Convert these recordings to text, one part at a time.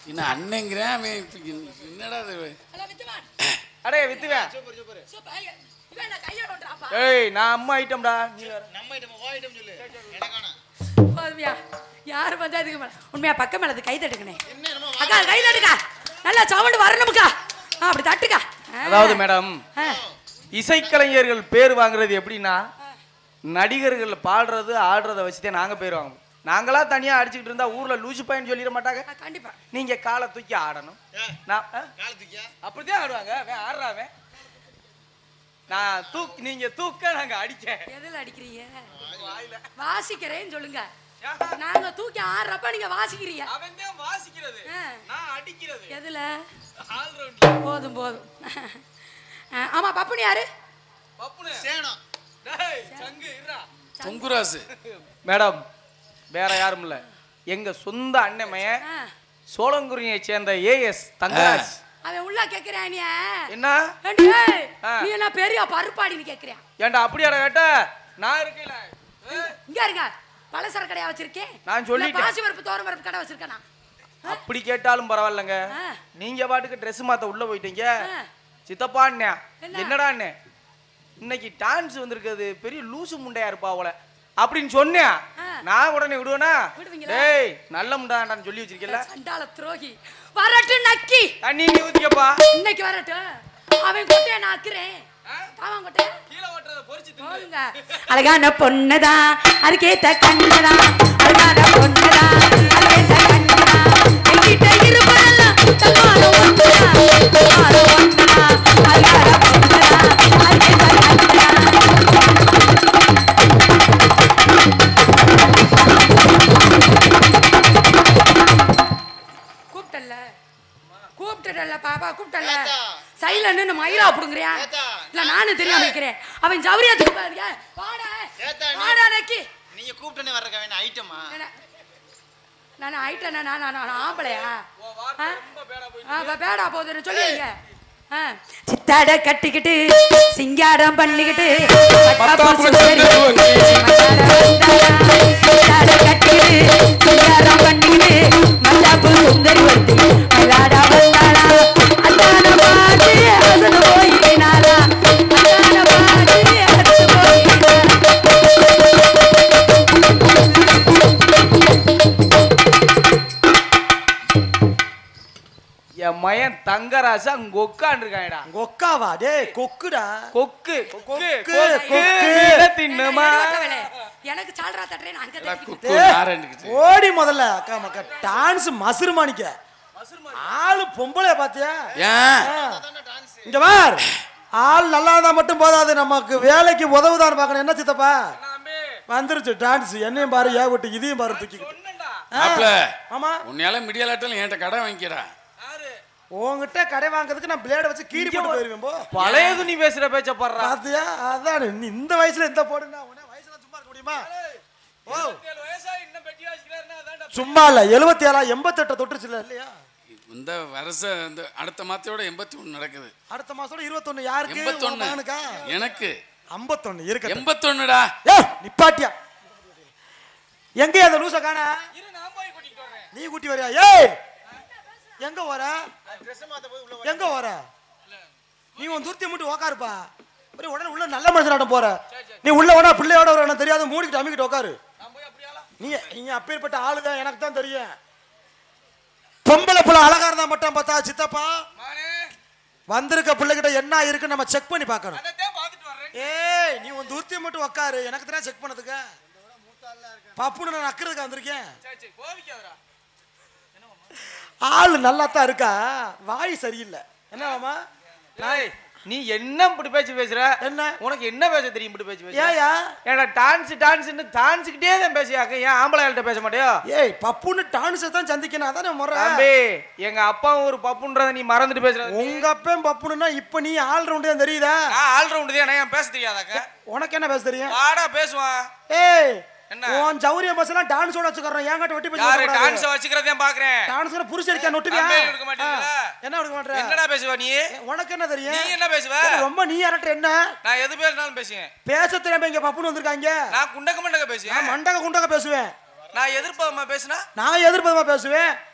இன்னும் அண்ணங்கிறேன் அவன் இப்ப என்னடா இது அடே வித்துவேன் சூப்பர் இவன் என்ன கையோட விட்டுறாப்பா ஏய் நான் அம்மா ஐட்டம்டா நீ வேற நம்ம ஐட்டம் ஓ ஐட்டம் சொல்லு எனக்கான போதுமையா யார் பஞ்சாயத்துக்கு மேல உண்மையா பக்கம் மேல அது கை தட்டுக்கணே என்ன என்னமோ அக்கா கை தட்டுக்கா நல்லா சவுண்டு வரணுமுக்கா ஆ, அப்படி தட்டுக்கா ஆ. அதாவது மேடம் ஆ. இசைக்கலைஞர்கள் பேர் வாங்குறது எப்படின்னா நடிகர்கள் பாடுறது ஆடுறத வச்சுதான் நாங்க பேர் வாங்குவோம் நாங்களா தனியா அடிச்சுக்கிட்டு இருந்தா ஊர்ல லூசு பையன் சொல்லிட மாட்டாங்க ஆ, கண்டிப்பா நீங்க காலை தூக்கி ஆடணும் ஏ, நான் ஆ? காலத்துக்கியா அப்படிதான் ஆடுவாங்க அவன் ஆடுறாவன் நான் தூக் நீங்க தூக்க நாங்க அடிக்க எதுல அடிக்கிறீங்க வாசிக்கிறேன்னு சொல்லுங்க ஆஹா. நாங்க தூக்கி ஆடுறப்ப நீங்க வாசிக்கிறீங்க அவன் தான் வாசிக்கிறது ஆ. நான் அடிக்கிறது எதுல ஆல்ரவுண்ட்ல போதும் போதும் ஆ, ஆமா பப்புனி யாரு பப்புனு சேனம் டேய் சங்கு இருடா பொங்குராசு மேடம் வேற யாரும் இல்ல எங்க சொந்த அண்ணமையன் ஆ, சோழங்குரியை சேர்ந்த ஏஎஸ் தங்கராஜ் அவன் உள்ள கேக்குறான் நீ என்ன ஏண்டி, ஏய், ஆ. நீ என்ன பெரிய பருப்பாடின்னு கேக்குறியா ஏன்டா அப்படியாடா கேட்ட நான் இருக்கேன் இங்க இருங்க பலசர கடையா வச்சிருக்கேன் நான் இல்ல சொல்லிட்டேன். பாசி பருப்பு தோரம் பருப்பு கடை வச்சிருக்கேனா அப்படி கேட்டாலும் பரவாயில்லைங்க ஆ. நீங்க பாட்டுக்கு Dress மாத்த உள்ள போயிட்டீங்க ஆ. சித்தப்பா அண்ணே என்ன? என்னடா அண்ணே இன்னைக்கு டான்ஸ் வந்திருக்கிறது பெரிய லூசு முண்டையா இருப்பா அவள அப்படின்னு சொன்னேன் ஆ. நான் உடனே விடுவேனா விடுவீங்களா? டேய் நல்ல முண்டாண்டான்னு சொல்லி வச்சிருக்கல சண்டால துரோகி வரட்டும் நக்கி தண்ணி நீ ஊத்திக்கப்பா இன்னைக்கு வரட்டும் அவன் கொட்டைய நான் அக்குறேன் அவன் கொட்டைய கீழே ஓட்டுறத பொறிச்சு போதுங்க அழகான பொண்ணுதான் அதுக்கேத்த கண்ணுதான் அழகான பொண்ணுதான் அதுக்கேத்த கண்ணுதான் என்கிட்ட இருப்பதெல்லாம் தன்மானம் ஒண்ணுதான் தன்மானம் ஒண்ணுதான் அழகான பொண்ணுதான் அதுக்கேத்த கண்ணுதான் கூப்பிட்டல்ல கூப்பிட்டுடல பாப்பா கூப்பிட்டல்ல ஏத்தா. சைலன்னு மயிலா அப்படிங்கிறியா ஏத்தா. இல்ல நானும் தெரியாம இருக்கிறேன் அவன் ஜவுரியத்துக்கு பாருங்க வாடா ஏத்தா, நீ- வாடா நக்கி நீங்க கூப்பிட்டனே வர்ற வேணும் ஐட்டமா என்ன? நான் ஆயிட்டேன் நான் நான் நான் ஆம்பளையா ஆ? ரொம்ப பேடா போய் ஆ, பே- பேடா போகுதுன்னு சொல்லுவீங்க ஆ. சித்தாட கட்டிக்கிட்டு சிங்காரம் பண்ணிக்கிட்டு மத்தாப்பு சுந்தரி மத்தாட வந்தாளா. சித்தாட கட்டிக்கிட்டு சிங்காரம் பண்ணிக்கிட்டு மத்தாப்பு சுந்தரி ஒருத்தி மல்லாடா வந்தாளா. அத்தான பாட்டு அசனு போயினாளா. அத்தான பாட்டு அசனு போயினாளா. என் மயன் தங்கராசு அங்க உட்காந்துருக்காங்கடா கொக்காவா டேய் கொக்குடா கொக்கு கொக்கு கொக்கு. கொக்கு தின்னுமா நடுவட்டவளே, எனக்கு சால்ரா தட்டுறேன் அங்க தட்டிக்கிட்டு குக்கு நாரண்டுக்குது ஓடி முதல்ல அக்கா மக்கா டான்ஸ் மசுருமானிக்க ஆளு பொம்பளைய பாத்தியா ஏன் ஆ. இங்க பார் ஆள் நல்லா இருந்தா மட்டும் போதாது நமக்கு வேலைக்கு உதவுதான்னு பார்க்கணும் என்ன சித்தப்பா வந்துருச்சு டான்ஸ் என்னையும் பாரு ஏன் விட்டு இதையும் பாரு தூக்கிக்கிட்டு ஆ. மாப்ள ஆமா உன்னையால மிடியலாட்டம் என்கிட்ட கடை வாங்கிக்கிறா உன்கிட்ட கடை வாங்குறதுக்கு நான் பிளேட வச்சு கீறி போட்டு போயிருவேன் போ பழைய துணி பேசுற பேச்ச பாடுறா பாத்தியா அதான் நீ இந்த வயசுல இந்த போடுனா உடனே வயசுல சும்மா இருக்க முடியுமா ஓ சும்மா இல்ல எழுபத்தி ஏழா எண்பத்தெட்டை தொட்டுருச்சுல இல்லையா இந்த வருஷம் இந்த அடுத்த மாத்தையோட எண்பத்தி ஒண்ணு நடக்குது அடுத்த மாசம் இருபத்தொன்னு யாருக்கு உன் எண்பத்தொன்னு மகனுக்கா எனக்கு ஐம்பத்தொன்னு இருக்கு எண்பத்தொன்னுடா ஏ நிப்பாட்டியா எங்க அந்த லூச காண நீ கூட்டி வரியா ஏய் எங்க வர எங்க வர நீ உன் துருத்தி மட்டும் உக்காருப்பா அப்புறம் உடனே உள்ள நல்ல மனுஷனாட்டம் போற நீ உள்ள வேணா பிள்ளையோட வர எனக்கு தெரியாது மூடிக்கிட்டு அமிக்கிட்டு உட்காரு நீ நீ அப்பேற்பட்ட ஆளுதான் எனக்கு தான் தெரியும் பொம்பளை பிள்ளை அழகா இருந்தா மட்டும் பார்த்தா சித்தப்பா வந்திருக்க பிள்ளைகிட்ட என்ன இருக்குன்னு நம்ம செக் பண்ணி பார்க்கணும் ஏய் நீ உன் துருத்தியை மட்டும் உக்காரு எனக்கு தான் செக் பண்ணதுக்கு பப்புன்னு நான் நக்கிறதுக்கு வந்திருக்கேன் ஆளு நல்லா தான் இருக்கா வாய் சரியில்லை என்னவாமா டேய், நீ என்ன இப்படி பேச்சு பேசுற என்ன உனக்கு என்ன பேச தெரியும் இப்படி பேச்சு பேசுற ஏயா ஏடா டான்ஸ் டான்ஸ்னு டான்ஸுக்கிட்டே தான் பேசியாக்க ஏன் ஆம்பளைகள்ட்ட பேச மாட்டியோ ஏய் பப்புன்னு டான்ஸை தான் சந்திக்கணும் அதானே முறை தம்பி எங்க அப்பாவும் ஒரு பப்புன்றத நீ மறந்துட்டு பேசுற உங்க அப்பன் பப்புனுன்னா இப்ப நீ ஆல் ரவுண்டு தான் தெரியுதா நான் ஆல்ரவுண்டு தான் ஏன் பேச தெரியாதாக்க உனக்கு என்ன பேச தெரியும் வாடா பேசுவான் ஏய் என்ன? உன் ஜவுரிய பஸ் எல்லாம் டான்ஸோட வச்சுக்கறோம் ஏன் கட்ட வெட்டி யாரு பேசி டான்ஸ் வச்சுக்கிறதே பாக்குறேன் டான்ஸ் புருஷன் இருக்கா நொட்டுவியா அம்பே எடுக்க மாட்டீங்களா? ஆ, என்ன எடுக்க மாட்டேற என்னடா பேசுவ நீ உனக்கு என்ன நீ தெரியும் என்ன பேசுவ ரொம்ப நீ அரட்ட என்ன நான் எது பேசினாலும் பேசுவேன் பேச தெரியாம இங்க பப்புன்னு வந்திருக்காங்க நான் குண்டக்க மண்டக்க நான் பேசுவேன் மண்டக குண்டக பேசுவேன் நான் எதிர்ப்பமா பேசுனா நான் எதிர்ப்பதமா பேசுவேன்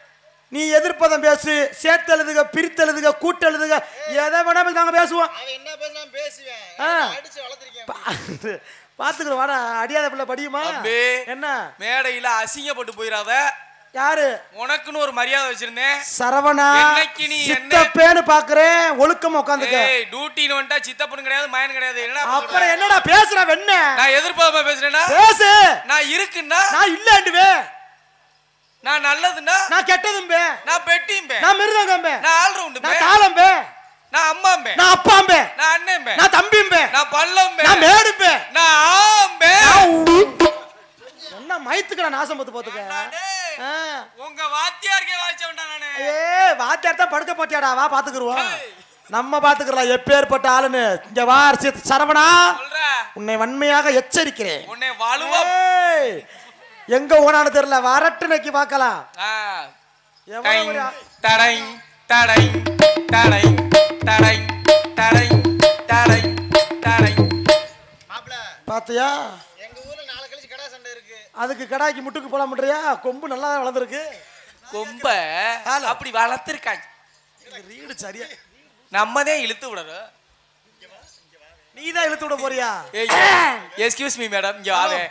நீ எதிர்ப்பதம் பேசு சேர்த்து எழுதுக பிரித்து எழுதுக கூட்டு எழுதுக எதை வேணாலும் நாங்க பேசுவோம் அவன் என்ன பேசினாலும் பேசுவேன் ஆ. நான் அடிச்சு வளர்த்திருக்கேன் பாத்துக்கிறோம் வாடா அடியாத பிள்ளை படியுமா தம்பி. என்ன மேடையில அசிங்கப்பட்டு போயிடாத யாரு உனக்குன்னு ஒரு மரியாதை வச்சிருந்தேன் சரவணா என்னைக்கு நீ என்ன- சித்தப்பேன்னு பாக்குறேன் ஒழுக்கம் உட்காந்துக்க ஏய் டியூட்டின்னு வந்துட்டா சித்தப்பனும் கிடையாது மயன் கிடையாது என்ன அப்புறம் என்னடா பேசுற வெண்ண நான் எதிர்பார்ப்பா பேசுறேன்னா பேசு நான் இருக்குன்னா நான் இல்லண்டுவே நான் நல்லதுன்னா நான் கெட்டதும்பே நான் பெட்டியும்பே நான் மிருதங்கம்பே நான் ஆல்ரவுண்டும்பே நான் தாளம்பே நான் அம்மாம்பே நான் அப்பாம்பே நான் அண்ணன்பே நான் தம்பிம்பே நான் பள்ளம்பே நான் மேடும்பே நான் ஆம்பே என்ன மயத்துக்கு நான் நாசம் பத்து போத்துக்க டேய், ஆ. உங்க வாத்தியாருக்கே வாய்ச்சவன்டா நானு ஏ வாத்தியார் தான் படுக்க போட்டியாடா வா பாத்துக்குருவோம் நம்ம பாத்துக்கிறலாம் எப்பேற்பட்ட ஆளுன்னு இங்க வா சித் சரவணா சொல்ற உன்னை வன்மையாக எச்சரிக்கிறேன் உன்னை வலுவா ஏய், எங்க ஓனானு தெரியல வரட்டு நக்கி பார்க்கலாம் ஆ, எவ்வளவு டைங், ஒரு ஆ- தடை தடை தடை தடை தடை தடை தடை மாப்பிள பாத்தியா எங்க ஊர்ல நாளை கழிச்சு கடா சண்டை இருக்கு அதுக்கு கடாய்க்கு முட்டுக்கு போட முடியா கொம்பு நல்லா வளர்ந்துருக்கு கொம்ப ஆளு. அப்படி வளர்த்திருக்காங்க ரீடு சரியா நம்மதே இழுத்து விடணும் நீ தான் இழுத்து விட போறியா எஸ்கியூஸ் மீ மேடம் இங்க வாவே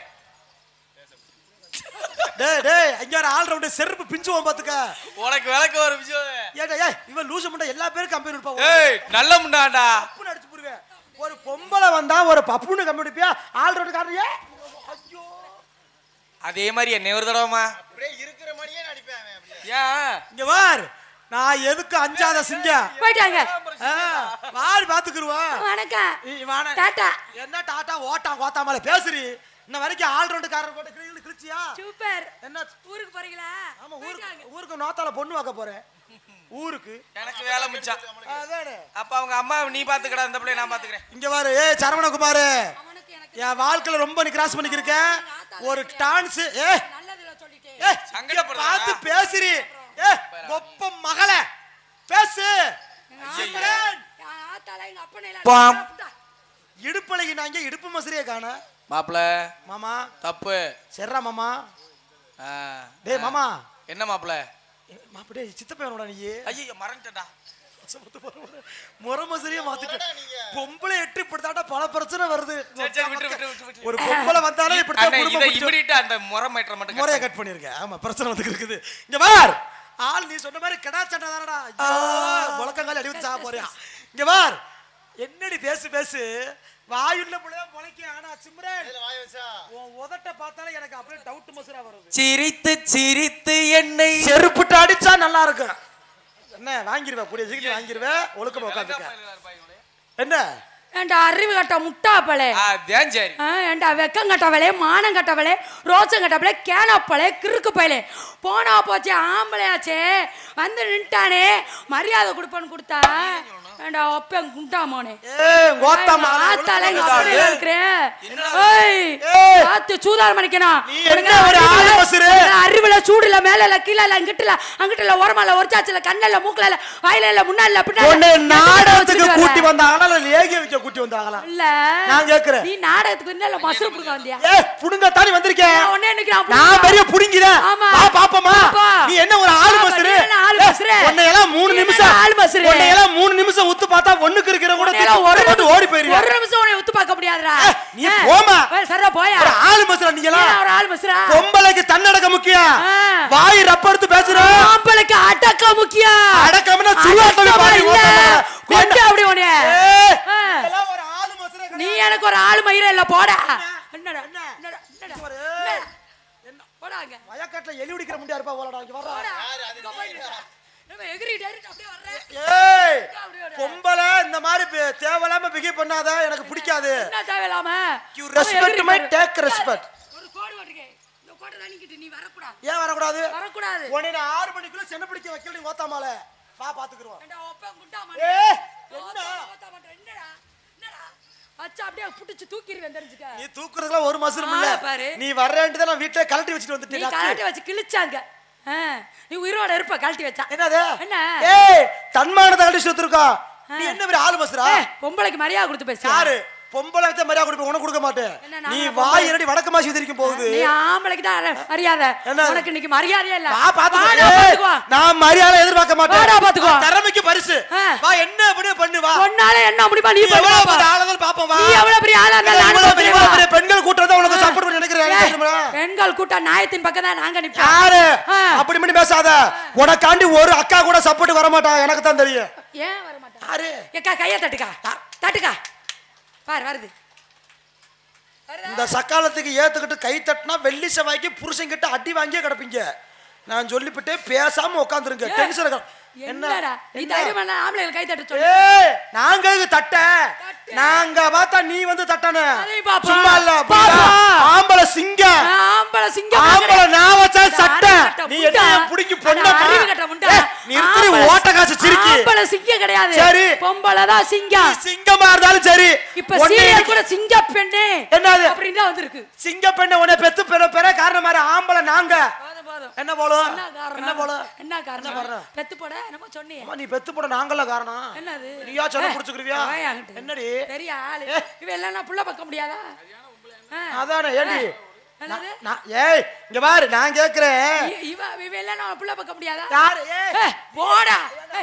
டேய் டேய் அங்க ஒரு ஆல் ரவுண்டு செருப்பு பிஞ்சுவோம் பாத்துக்க உனக்கு விளக்க ஒரு விஷயம் ஏடா ஏய் இவன் லூசு முண்டை எல்லா பேரும் கம்பெனி இருப்பா ஏய் நல்ல முண்டாண்டா பப்புன்னு அடிச்சு போடுவேன் ஒரு பொம்பளை வந்தா ஒரு பப்புன்னு கம்பெனி அடிப்பியா ஆல் ரவுண்டு காரணியா ஐயோ அதே மாதிரி என்ன ஒரு தடவைமா அப்படியே இருக்கிற மாதிரியே நடிப்பேன் அவன் அப்படியே ஏன் இங்க வார் நான் எதுக்கு அஞ்சாத சிங்கம் போயிட்டாங்க ஆ, வாரி பாத்துக்குருவான் வணக்கம் நீ வாடா. டாட்டா என்ன டாட்டா ஓட்டா கோத்தாமல பேசுறி இன்ன வரைக்கும் ஆல் ரவுண்டு காரர் போட்டு கிளி கிழிச்சியா சூப்பர் என்ன ஊருக்கு போறீங்களா ஆமா ஊருக்கு ஊருக்கு நோத்தால பொண்ணு பார்க்க போறேன் ஊருக்கு எனக்கு வேலை மிச்சம் அதானே அப்ப அவங்க அம்மா நீ பாத்துக்கடா இந்த பிள்ளைய நான் பாத்துக்கிறேன் இங்க பாரு ஏய் சரவணகுமார் அவனுக்கு எனக்கு என் வாழ்க்கையில ரொம்ப நீ கிராஸ் பண்ணிக்கிருக்க ஒரு டான்ஸ் ஏ நல்லதுல சொல்லிட்டேன் ஏ சங்கடப்படுறா? பார்த்து பேசுறி ஏ கொப்ப மகள பேசு சிம்ரன், என் ஆத்தால எங்க அப்பனை எல்லாம் பாம். சாப்பிட்டா. இடுப்பழகி நாங்க இடுப்பு மசரியே காண மாப்பிள மாமா தப்பு சரிடா மாமா ஆ. டேய் மாமா என்ன மாப்பிள மாப்பிள டேய் சித்தப்பையனோட நீ ஐயோ மறந்துட்டா முறை மசரியே மாத்திட்ட பொம்பளை எட்டு இப்படித்தாண்டா பல பிரச்சனை வருது சரி சரி விட்டு விட்டு விட்டு விட்டு ஒரு பொம்பளை வந்தாலே இப்படித்தான் அண்ணே, குடும்பம் இதை பிடிச்சு- இமிடிட்டா அந்த முறை மேட்டரை மட்டும் முறையை கட் பண்ணிருக்கேன் ஆமா பிரச்சனை வந்து இருக்குது இங்க பார் ஆள் நீ சொன்ன மாதிரி கடா சண்டை தானடா முழக்கங்கால அடிவிட்டு சாக போறியா இங்க பார் என்னடி பேசு பேசு வாயுள்ள புள்ளைய முளைக்க ஆனா சிம்ரன் இதுல வாய வச்சா உன் உதட்ட பார்த்தாலே எனக்கு அப்படியே டவுட் மசுரா வருது சிரித்து சிரித்து என்னை செருப்புட்டு அடிச்சா நல்லா இருக்கும் என்ன வாங்கிருவேன் கூடிய சீக்கிரம் வாங்கிருவேன் ஒழுக்கமா உட்காந்துக்க என்ன ஏன்டா அறிவு கட்ட முட்டாப்பளே அதான் சரி ஆ, ஏன்டா வெக்கம் கட்டவளே மானம் கட்டவளே ரோச்சம் கட்டவளே கேனப்பளே கிறுக்கு பயலே போனா போச்சே ஆம்பளையாச்சே வந்து நின்ட்டானே மரியாதை கொடுப்பேன்னு கொடுத்தா ஏன்டா ஒப்பன் குண்டா மோனே ஏய் கோத்தாமா ஆத்தால எங்க அப்படியே இருக்கிறேன் ஏய் ஏய். ஆத்து சூதாரம் பண்ணிக்கணும் நீ என்ன ஒரு ஆளு பசுரு? அறிவுல சூடுல மேல இல்ல கீழ இல்ல இங்கிட்ட இல்ல அங்கிட்ட இல்ல ஓரமா இல்ல ஒரு சாச்சுல கண்ணுல இல்ல மூக்குல இல்ல வாயில இல்ல முன்னாடி இல்ல பின்னாடி உன்னை இல்ல. நாடகத்துக்கு வச்சுட்டு கூட்டி வர்ற. வந்தாங்களா இல்ல லேகிய வைக்க கூட்டி வந்தாங்களா இல்ல நான் கேக்குறேன். நீ நாடகத்துக்கு என்ன மசுரு புடுங்க வந்தியா ஏய் புடுங்க தானி வந்திருக்கேன் நான் உடனே நினைக்கிறேன், நான் புடுங்க. பெரிய புடுங்கிறேன் ஆமா. வா பாப்பமா பாப்பா. நீ என்ன ஒரு ஆளு ஆமா, மசுரு நீ என்ன ஆளு மசுரு? உன்னை எல்லாம் மூணு நீ என்ன நிமிஷம் ஆளு மசுரு? உன்னை எல்லாம் மூணு நிமிஷம் உத்து பார்த்தா ஒண்ணுக்கு இருக்கிற கூட உன்னை எல்லாம் தூக்கி ஒரு போட்டு ஓடி போயிருவேன் ஒரு நிமிஷம் உன்னை உத்து பார்க்க முடியாதுடா ஏய், நீ ஏய், போம்மா. ஏய், சரிடா போயா ஒரு ஆளு மசுரா நீங்க நீ எல்லாம் என்ன ஒரு ஆள் மசுரா பொம்பளைக்கு தன்னடக்க முக்கியம் ஆ. வாய் ரப்பெடுத்து பேசுற ஆம்பளைக்கு அடக்க முக்கியம் அடக்கம்னா சுடுகாட்டுல அடக்கமா பாடி இல்ல ஓட்டணும். கொண்டு அப்படி உன்னை ஏய், ஆ. இதெல்லாம் ஒரு ஆளு மசுரே நீ கிடையாது. எனக்கு ஒரு ஆள் மயிர இல்ல போடா என்னடா என்ன? என்னடா என்னடா ஒரு என்ன? போடாங்க வயக்காட்டுல எலி உடிக்கிற முடியா இருப்பா போலடா இங்க வர்றா போடா இங்க போய் நில்லு. நம்ம எகிரிட்டே இருக்கு, அப்படியே வர்றேன் ஏய் அப்படியே வர்றேன். பொம்பளை இந்த மாதிரி பே- தேவையில்லாம பிகேவ் பண்ணாத எனக்கு பிடிக்காது என்ன தேவையில்லாம You அவன் respect எகிரி my பாரு. take respect. ஒரு கோடு போட்டிருக்கேன் இந்த கோட்டை தண்ணிக்கிட்டு நீ வரக்கூடாது ஏன் வரக்கூடாது வரக்கூடாது உன்னை நான் ஆறு மணிக்குள்ள சென்ன பிடிக்க வைக்கல நீ ஓத்தாமால வா பாத்துக்குருவோம் ஏண்டா, ஒப்பன் குண்டா மணி. ஏய், ஓத்தா, என்ன? ஓத்தா மாட்டேன். என்னடா? என்னடா? வச்சு அப்படியே புடிச்சு தூக்கிடுவேன் தெரிஞ்சுக்க. நீ தூக்குறதுல ஒரு மாசம் இல்ல ஆளை பாரு. நீ வர்றேன்ட்டு தான் நான் வீட்டுல கழட்டி வச்சுட்டு நீ வந்துட்டேன் கழட்டி வச்சு கிழிச்சாங்க ஆ, நீ உயிரோட இருப்ப கழட்டி வச்சா என்னது என்ன? ஏய் தன்மானத்தை கழட்டி சுத்திருக்கோம் நீ என்ன பெரிய ஆளு பசுரா ஏய், பொம்பளைக்கு மரியாதை கொடுத்து பேசு யாரு? பொம்பளை வச்ச மரியாதை கொடுப்பேன் உனக்கு கொடுக்க மாட்டேன் என்ன, நான் நீ என்ன வாய் இரடி வடக்கு மாசி திரிக்கும் போகுது நீ ஆம்பளைக்கு தான் அர- மரியாதை என்ன? உனக்கு இன்னைக்கு மரியாதையே இல்ல வா பாத்துக்கோ வாடா, ஏய், பாத்துக்கோ. நான் மரியாதை எதிர்பார்க்க மாட்டேன் வாடா, பாத்துக்கோ. திறமைக்கு பரிசு ஆ. வா என்ன பண்ணு பண்ணு வா உன்னால என்ன முடியுமா நீ நீ எவ்வளவு பண்ணு பெரிய ஆளுதான் பாப்போம் வா நீ எவ்வளவு பெரிய ஆளா இருந்தாலும் நானும் இவ்வளவு பெரிய பாப்பேன், பெரிய வா. பெண்கள் கூட்டம் தான் உனக்கு சப்போர்ட் பண்ணி நினைக்கிறேன் ஏய், தெரியுமா? பெண்கள் கூட்டம் நியாயத்தின் பக்கம் தான் நாங்க நிப்போம் யாரு ஆ. அப்படி பண்ணி பேசாத உனக்காண்டி ஒரு அக்கா கூட சப்போர்ட் வர மாட்டா எனக்கு தான் தெரியும் ஏன் வர மாட்டேன் யாரு ஏக்கா கைய தட்டுக்கா தட்டுக்கா பாரு வருது இந்த சக்காலத்துக்கு ஏத்துக்கிட்டு கை தட்டினா வெள்ளி செவ்வாய்க்கு புருஷன் கிட்ட அடி வாங்கியே கிடப்பீங்க நான் சொல்லிவிட்டே பேசாம உட்காந்துருங்க டென்ஷன் என்னடா நீ தைரியம் பண்ண ஆம்பளைகள் கை தட்ட சொல்லு ஏய் நாங்க எதுக்கு தட்ட தட்டு. நாங்க பார்த்தா நீ வந்து தட்டன அதையும் பாப்போம். சும்மா இல்ல புரியுதா? பாப்போம். ஆம்பளை சிங்கம் ஆம்பளை சிங்கம் ஆம்பளை நான் வச்சா சட்டை அறிவு கட்ட நீ முண்டா. என்ன புடிக்கி பொண்ண அட, அறிவு கட்ட முண்டா. நிறுத்தி ஆம்பளை- ஓட்ட காசு சிரிக்கி ஆம்பளை சிங்கம் கிடையாது சரி. பொம்பளை தான் சிங்கம் சிங்கமா இருந்தாலும் சரி இப்ப உன்னை சீரியல் கூட சிங்க பெண்ணே என்னது? அப்படின்னு தான் வந்திருக்கு சிங்க பெண்ணை உன்னை பெத்து பெற பெற காரணம் மாதிரி ஆம்பளை நாங்க போதும், போதும். என்ன போலும் என்ன காரணம் என்ன போலும் என்ன காரணம் காரணம்? பெத்து போட என்னமோ சொன்னியே அம்மா, நீ பெத்து போட நாங்கள காரணம் என்னது நீயா சொல்ல ஏய், புடிச்சுக்கிருவியா வாயாங்கிட்டு. என்னடி பெரிய ஆளு இவ எல்லாம் நான் புள்ள பார்க்க முடியாதா ஆ. அதானே ஏண்டி என்னது? நான்- நான் ஏய் இங்க பாரு நான் கேக்குறேன் இ- இவ இவ எல்லாம் நான் புள்ள பார்க்க முடியாதா யாரு ஏய் ஏய், போடா ஏய்,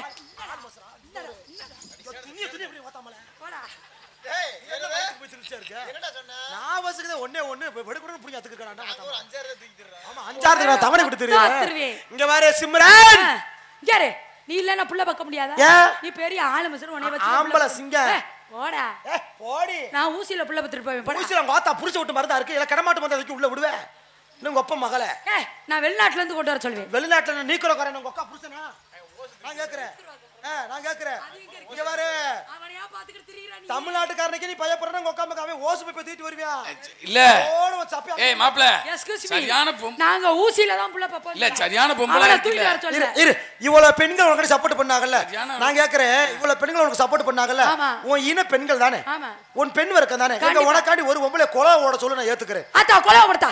துணியை துணி எப்படி ஓத்தாமல போடா ஏய், என்னது? போய் சிரிச்சா இருக்க என்னடா சொன்ன? நான் வசுக்குதே ஒண்ணே ஒண்ணு வெடுக்குடன் புடிங்க அத்துக்குறான் நான் ஒரு அஞ்சாயிரம் ரூபாய் தூக்கி தர்றேன். ஆமா அஞ்சாறு நான் தவணை கொடுத்துருவேன் தோத்துருவேன். இங்க பாரு சிம்ரன் ஆ, இங்க இரு. நீ இல்ல நான் புள்ள பார்க்க முடியாதா ஏன்? நீ பெரிய ஆளு மிஸ்டர் உன்னை வச்சு ஆம்பளை சிங்கம். போடா ஏய் போடி நான் ஊசியில புள்ள பத்திட்டு போவேன் போடா புடிச்சு வாத்தா புடிச்சு விட்டு மருந்தா இருக்கு இல்ல கடமாட்டு மருந்தா வைக்க உள்ள விடுவேன் இன்னும் உங்க அப்பா மகளே ஏய், நான் வெளிநாட்டுல இருந்து கொண்டு வர சொல்லுவேன் வெளிநாட்டுல நீக்கிறோக்காரன் உங்க அக்கா புருஷனா நான் கேக்குறேன் ஆ, நான் கேக்குறேன் இங்க பாரு அவனையா பாத்துக்கிட்டு திரியறா நீ தமிழ்நாட்டுக்காரனுக்கு நீ பயப்படுறா உங்க அக்கா அம்மாக்கு அவன் ஓசு போய் தூக்கிட்டு வருவியா இல்ல ஓட வச்சு அப்பயே ஏய் மாப்ள எஸ்கியூஸ் மீ சரியான பொம் நாங்க ஊசியில தான் புள்ள பாப்போம் இல்ல, சரியான பொம்பளை அவனை இருக்குல்ல. தூக்கி வர இரு சொல்லுங்க இரு இவ்வளவு பெண்கள் உனக்கு சப்போர்ட் பண்ணாங்கல்ல சரியான- நான் கேக்குறேன் இவ்வளவு பெண்கள் உனக்கு சப்போர்ட் பண்ணாங்கல்ல ஆமா. உன் இன பெண்கள் தானே ஆமா. உன் பெண் வர்க்கம் தானே எங்க கண்டிப்பா. உனக்காண்டி ஒரு பொம்பளை கொலை ஓட சொல்லு நான் ஏத்துக்கிறேன் ஆத்தா கொலை போடுத்தா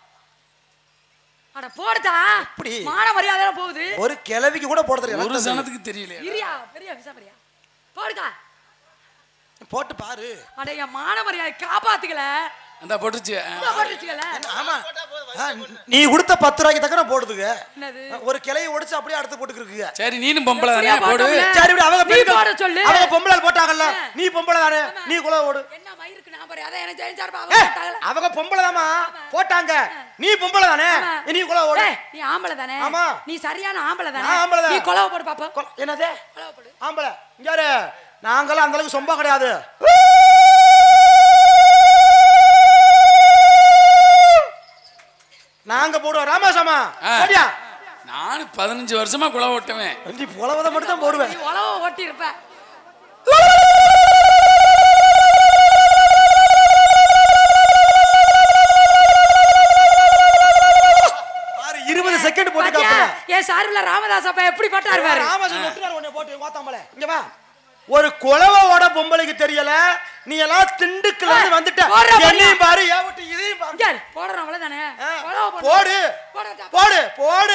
அட போடுதா எப்படி? மான மரியாதை போகுது ஒரு கிழவிக்கு கூட போட தெரியும் ஒரு எனக்கு தெரியும். சனத்துக்கு தெரியல இரியா பெரிய விசாமரியா போடுதா போட்டு பாரு அட என் மான மரியாதை காப்பாத்துக்கல அந்த போட்டுச்சு ஆ. போட்டுச்சுக்கல ஆமா ஆ, நீ கொடுத்த பத்து ரூபாய்க்கு தக்க நான் போடுதுங்க என்னது ஒரு கிளையை ஒடிச்சு அப்படியே அடுத்து போட்டுக்கிருக்கு சரி நீனும் பொம்பளை தானே எப்படியா போடு போட்டோம்ல? சரி விடு, அவங்க நீ பெண்கள் போட சொல்லு. அவங்க பொம்பளை போட்டாங்கல்ல நீ பொம்பளை தானே நீ குலை ஓடு என்ன மயிருக்கு நான் பாரு அதான் எனக்கு ஜெயிச்சாரு ஏய், அவங்க பொம்பளை தாமா போட்டாங்க நீ பொம்பளை தானே நீ குலை ஓடு ஏய், நீ ஆம்பளை தானே ஆமா. நீ சரியான ஆம்பளை தானே நான் ஆம்பளை தான். நீ கொலவை போடு பாப்போம் கொ- என்னது கொலவை போடு ஆம்பளை இங்க யாரு நாங்களாம் அந்த அளவுக்கு சொம்பா கிடையாது நாங்க போடுவோம் ராமாசாமா ஆ. போடியா நானும் பதினஞ்சு வருஷமா குலை ஓட்டுவேன் நீ புலவதை மட்டும் தான் போடுவேன் நீ உழவ ஓட்டி இருப்ப பாரு இருபது செகண்ட் போட்டு பாத்தியா? காப்பல என் சார்பில் ராமதாஸ் அப்பா எப்படி பட்டாரு பாரு ராமாசாமி ஒட்டுனார் உன்னை போட்டு கோத்தாமல இங்க வா ஒரு குலவோட பொம்பளைக்கு தெரியல நீ எல்லாம் திண்டுக்குல இருந்து வந்துட்ட போடுறா பாரியா. என்னையும் பாரு ஏன் விட்டு இதையும் பாரு இங்க போடுறோம் அவ்வளவுதானே ஆ, கொலவை போடு போடு போடுடா. போடு போடு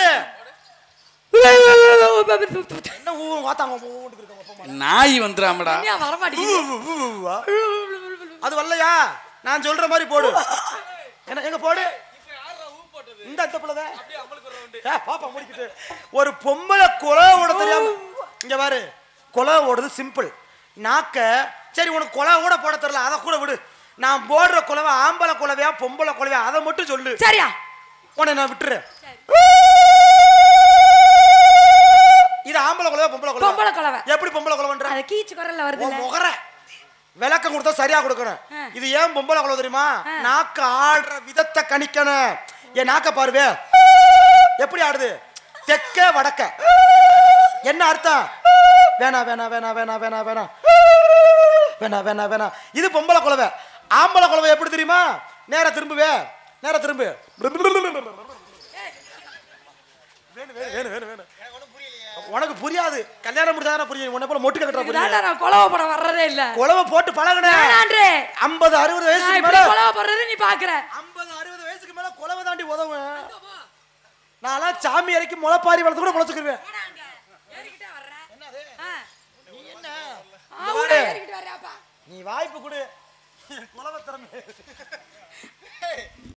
என்ன ஊ வாத்தாங்க ஊண்டுக்கு இருக்க அப்பா நாய் வந்துடாமடா தனியா வர மாட்டேங்குது அது வரலையா நான் சொல்ற மாதிரி போடு என்ன எங்க போடு இந்த அந்த பிள்ளை பாப்பா முடிக்கிட்டு ஒரு பொம்பளை கொலை ஓட தெரியாம இங்க பாரு கொலை ஓடுறது சிம்பிள் நாக்க சரி உனக்கு கொலை கூட போட தெரியல அதை கூட விடு நான் போடுற கொலவை ஆம்பளை கொலவையா பொம்பளை கொலவையா அதை மட்டும் சொல்லு சரியா உன்னை நான் விட்டுறேன் இது ஆம்பளை கொலவையா பொம்பளை கொலவை பொம்பளை கொலவை. எப்படி பொம்பளை கொலவன்ற அது கீச்சு குரல்ல வருது உன் முகர விளக்கம் கொடுத்தா சரியா கொடுக்கணும் ஆ. இது ஏன் பொம்பளை குழந்தை தெரியுமா ஆ. நாக்கு ஆடுற விதத்தை கணிக்கணும் என் நாக்க பாருவே எப்படி ஆடுது தெக்க வடக்க என்ன அர்த்தம் வேணா வேணா வேணா வேணா வேணா வேணா வேணா வேணா வேணா இது பொம்பளை குழவை ஆம்பளை குழவை எப்படி தெரியுமா நேரா திரும்புவே நேரா திரும்பு வேணும் வேணும் வேணும் வேணும் வேணும் எனக்கு ஒண்ணும் புரியலையே உனக்கு புரியாது கல்யாணம் முடிச்சாதானே புரியும் உன்னை போல மொட்டு கட்டுற புரியும் இதுதான்டா நான் கொலவை போட வர்றதே இல்ல குழவை போட்டு பழகுன வேணான்றே ஐம்பது அறுபது நான் வயசுக்கு இப்படி மேல கொலவை போடுறது நீ பாக்குற ஐம்பது அறுபது வயசுக்கு மேல குழவை தாண்டி உதவும் நான்லாம் சாமி இறக்கி முளைப்பாரி வளர்த்து கூட முளைச்சுக்கிருவேன் ஏறிக்கிட்டே வர்ற என்னது ஆ. நீ என்ன ஆ, உள்ள ஏறிக்கிட்டு வர்றியாப்பா நீ வாய்ப்பு கொடு குலவத்திறமே